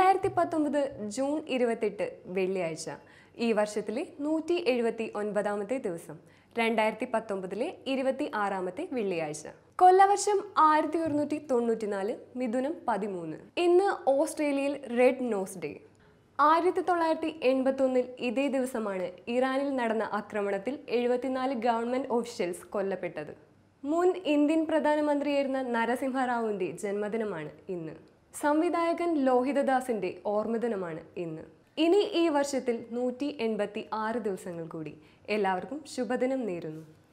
രണ്ടായിരത്തി പത്തൊമ്പത് ജൂൺ ഇരുപത്തെട്ട് വെള്ളിയാഴ്ച ഈ വർഷത്തിലെ നൂറ്റി എഴുപത്തി ഒൻപതാമത്തെ ദിവസം രണ്ടായിരത്തി പത്തൊമ്പതിലെ ഇരുപത്തി ആറാമത്തെ വെള്ളിയാഴ്ച കൊല്ലവർഷം ആയിരത്തി ഒരുന്നൂറ്റി തൊണ്ണൂറ്റിനാല് മിഥുനം പതിമൂന്ന് ഇന്ന് ഓസ്ട്രേലിയയിൽ റെഡ് നോസ് ഡേ ആയിരത്തി തൊള്ളായിരത്തി എൺപത്തൊന്നിൽ ഇതേ ദിവസമാണ് ഇറാനിൽ നടന്ന ആക്രമണത്തിൽ എഴുപത്തിനാല് ഗവൺമെന്റ് ഓഫീഷ്യൽസ് കൊല്ലപ്പെട്ടത് മുൻ ഇന്ത്യൻ പ്രധാനമന്ത്രിയായിരുന്ന നരസിംഹറാവുവിന്റെ ജന്മദിനമാണ് ഇന്ന് സംവിധായകൻ ലോഹിതദാസിന്റെ ഓർമ്മദിനമാണ് ഇന്ന് ഇനി ഈ വർഷത്തിൽ നൂറ്റി എൺപത്തി ആറ് ദിവസങ്ങൾ കൂടി എല്ലാവർക്കും ശുഭദിനം നേരുന്നു